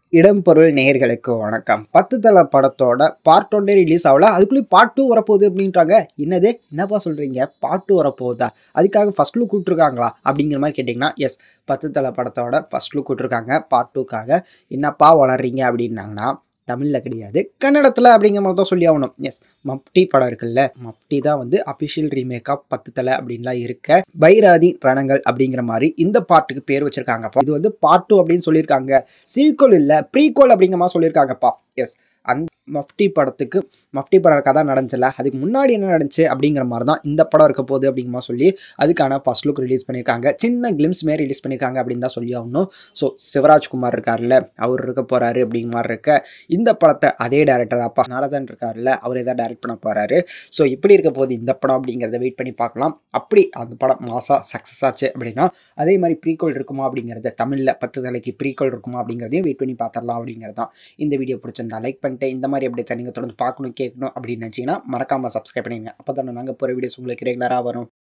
இடம் பொருள் நேயர்களுக்கு வணக்கம் பத்து தலை படத்தோட பார்ட் ஒன்னே ரிலீஸ் ஆகல அதுக்குள்ளேயும் பார்ட் டூ வரப்போகுது அப்படின்றாங்க என்னது என்னப்பா சொல்கிறீங்க பார்ட் டூ வரப்போகுதா அதுக்காக ஃபர்ஸ்ட் லுக் விட்ருக்காங்களா அப்படிங்கிற மாதிரி கேட்டிங்கன்னா எஸ் பத்து தலை படத்தோட ஃபர்ஸ்ட் லுக் விட்ருக்காங்க பார்ட் டூக்காக என்னப்பா வளர்றீங்க அப்படின்னாங்கன்னா தமிழில் கிடையாது கன்னடத்தில் அப்படிங்கிற மாதிரி தான் சொல்லி ஆகணும் எஸ் மப்டி படம் இருக்குல்ல மப்டி தான் வந்து அஃபிஷியல் ரீமேக் ஆஃப் பத்து தலை அப்படின்லாம் இருக்க பைராதி ரணங்கள் அப்படிங்கிற மாதிரி இந்த பாட்டுக்கு பேர் வச்சிருக்காங்கப்பா இது வந்து பார்ட் டூ அப்படின்னு சொல்லியிருக்காங்க சீக்வல் இல்லை ப்ரீக்வல் அப்படிங்கிற மாதிரி சொல்லியிருக்காங்கப்பா எஸ் அந்த மஃப்டி படத்துக்கு மஃப்டி படம் கதை நடந்துச்சுல அதுக்கு முன்னாடி என்ன நடந்துச்சு அப்படிங்கிற மாதிரி தான் இந்த படம் இருக்க போகுது அப்படிங்கிற மாதிரி சொல்லி அதுக்கான ஃபர்ஸ்ட் லுக் ரிலீஸ் பண்ணியிருக்காங்க சின்ன கிளிம்ஸ் மாரி ரிலீஸ் பண்ணியிருக்காங்க அப்படின்னு தான் சொல்லி ஆகணும் ஸோ சிவராஜ்குமார் இருக்கார்ல அவர் இருக்க போகிறாரு அப்படிங்கிற மாதிரி இருக்க இந்த படத்தை அதே டேரக்டர் அப்பா நாரதன் இருக்கார்ல அவர் எதாவது டைரக்ட் பண்ண போகிறாரு ஸோ இப்படி இருக்க போகுது இந்த படம் அப்படிங்கிறத வெயிட் பண்ணி பார்க்கலாம் அப்படி அந்த படம் மாசா சக்ஸஸ் ஆச்சு அப்படின்னா அதே மாதிரி ப்ரீக்வல் இருக்குமா அப்படிங்கிறத தமிழில் பத்து தலைக்கு ப்ரீக்வல் இருக்குமா அப்படிங்கிறதையும் வெயிட் பண்ணி பார்த்துடலாம் அப்படிங்கிறது தான் இந்த வீடியோ பிடிச்சிருந்தா லைக் பண்ணிட்டு இந்த மாதிரி அப்டேட்ஸை நீங்கள் தொடர்ந்து பார்க்கணும் கேட்கணும் அப்படின்னு நினச்சிங்கன்னா மறக்காமல் சப்ஸ்கிரைப் பண்ணிடுங்க அப்போ தானே நாங்கள் போகிற வீடியோஸ் உங்களுக்கு ரெகுலராக வரும்